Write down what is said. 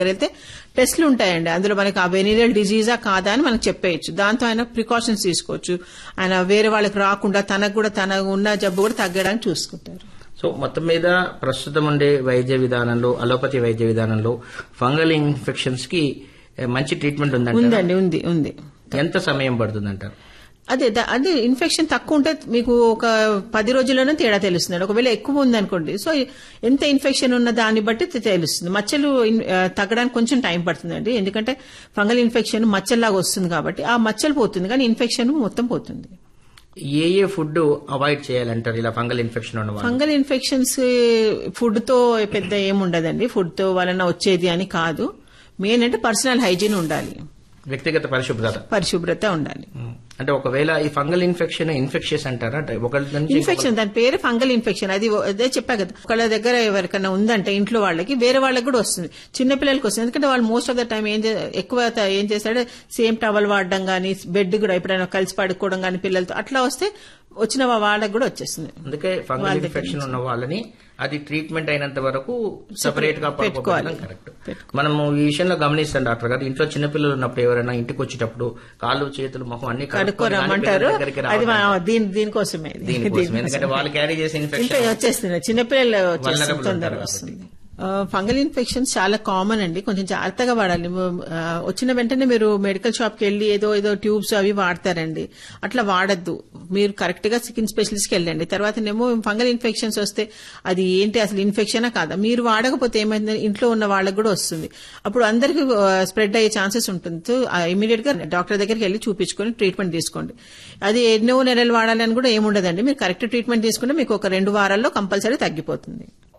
వెళ్తే టెస్ట్లు ఉంటాయండి అందులో మనకి ఆ వెనీరియల్ డిజీజా కాదా అని మనకు చెప్పేయచ్చు దాంతో ఆయన ప్రికాషన్స్ తీసుకోవచ్చు ఆయన వేరే వాళ్ళకి రాకుండా తనకు కూడా తన ఉన్న జబ్బు కూడా తగ్గడానికి చూసుకుంటారు సో మొత్తం మీద ప్రస్తుతం ఉండే వైద్య విధానంలో అలోపతి వైద్య విధానంలో ఫంగల్ ఇన్ఫెక్షన్స్ కి ఏ, మంచి ట్రీట్మెంట్ ఉందంట ఉందండి ఉంది ఉంది ఎంత సమయం పడుతుందంటారు అదే ద- అదే ఇన్ఫెక్షన్ తక్కువ ఉంటే మీకు ఒక పది రోజుల్లోనే తేడా తెలుస్తుంది ఒకవేళ ఎక్కువ ఉందనుకోండి సో ఎంత ఇన్ఫెక్షన్ ఉన్న దాన్ని బట్టి తె- తెలుస్తుంది మచ్చలు ఇన్- ఆ, తగ్గడానికి కొంచెం టైం పడుతుందండి ఎందుకంటే ఫంగల్ ఇన్ఫెక్షన్ మచ్చల్లాగా వస్తుంది కాబట్టి ఆ మచ్చలు పోతుంది కానీ ఇన్ఫెక్షన్ మొత్తం పోతుంది ఏ ఏ ఫుడ్ అవాయిడ్ చేయాలంటారు ఇలా ఫంగల్ ఇన్ఫెక్షన్ ఉన్న వాళ్ళు ఫంగల్ ఇన్ఫెక్షన్స్ ఫుడ్ తో పెద్ద ఏముండదండి ఫుడ్ తో వలన వచ్చేది అని కాదు మెయిన్ అంటే పర్సనల్ హైజీన్ ఉండాలి వ్యక్తిగత పరిశుభ్రత పరిశుభ్రత ఉండాలి అంటే ఒకవేళ ఈ ఫంగల్ ఇన్ఫెక్షన్ ఇన్ఫెక్షన్స్ అంటారా అంటే ఒకరి నుంచి ఇన్ఫెక్షన్ దాని పేరు ఫంగల్ ఇన్ఫెక్షన్ అది అదే చెప్పా కదా ఒకళ్ళ దగ్గర ఎవరికైనా ఉందంటే ఇంట్లో వాళ్ళకి వేరే వాళ్ళకి కూడా వస్తుంది చిన్న పిల్లలకి వస్తుంది ఎందుకంటే వాళ్ళు మోస్ట్ ఆఫ్ ద టైం ఏం చే- ఎక్కువ త- ఏం చేస్తాడు సేమ్ టవల్ వాడడం కానీ బెడ్ కూడా ఎప్పుడైనా కలిసి పడుకోవడం కానీ పిల్లలతో అట్లా వస్తే వచ్చిన వాళ్ళకి కూడా వచ్చేస్తుంది అందుకే ఫంగల్ వాళ్ళ దగ్గర ఇన్ఫెక్షన్ ఉన్న వాళ్ళని అది ట్రీట్మెంట్ అయినంత వరకు సెపరేట్ గా పెట్టుకోవాలి. పడుకోవడం కరెక్ట్ మనము ఈ విషయంలో గమనిస్తాం డాక్టర్ గారు ఇంట్లో చిన్నపిల్లలు ఉన్నప్పుడు ఎవరైనా ఇంటికి వచ్చేటప్పుడు కాళ్ళు చేతులు మొహం అన్ని కడుక్కొని కానీ కడుక్కోరమ్మంటారు పిల్లల దగ్గరికి అది రావడం. మా- దీని దీనికోసమే ఇది. దీనికోసం ఎందుకంటే వాళ్ళు క్యారీ చేసే ఇంకా ఇన్ఫెక్షన్ వచ్చేస్తుంది చిన్నపిల్లలు వచ్చేస్తుంది Vulnerable తొందరగా ఉంటారు వస్తుంది ఫంగల్ ఇన్ఫెక్షన్స్ చాలా కామన్ అండి కొంచెం జాగ్రత్తగా వాడాలి ఆ, వచ్చిన వెంటనే మీరు మెడికల్ షాప్ కి వెళ్ళి ఏదో ఏదో ట్యూబ్స్ అవి వాడతారండి అట్లా వాడద్దు మీరు కరెక్ట్ గా స్కిన్ స్పెషలిస్ట్ కి వెళ్ళండి తర్వాతనేమో ఫంగల్ ఇన్ఫెక్షన్స్ వస్తే అది ఏంటి అసలు ఇన్ఫెక్షనా కాదా మీరు వాడకపోతే ఏమైంది ఇంట్లో ఉన్న వాళ్ళకి కూడా వస్తుంది అప్పుడు అందరికి స్ప్రెడ్ అయ్యే ఛాన్సెస్ ఉంటుంది సో ఇమీడియట్ గా డాక్టర్ దగ్గరికి వెళ్ళి చూపించుకొని ట్రీట్మెంట్ తీసుకోండి అది ఎన్నో నెలలు వాడాలని కూడా ఏముండదండి మీరు కరెక్ట్ ట్రీట్మెంట్ తీసుకుంటే మీకు ఒక రెండు వారాల్లో కంపల్సరీ తగ్గిపోతుంది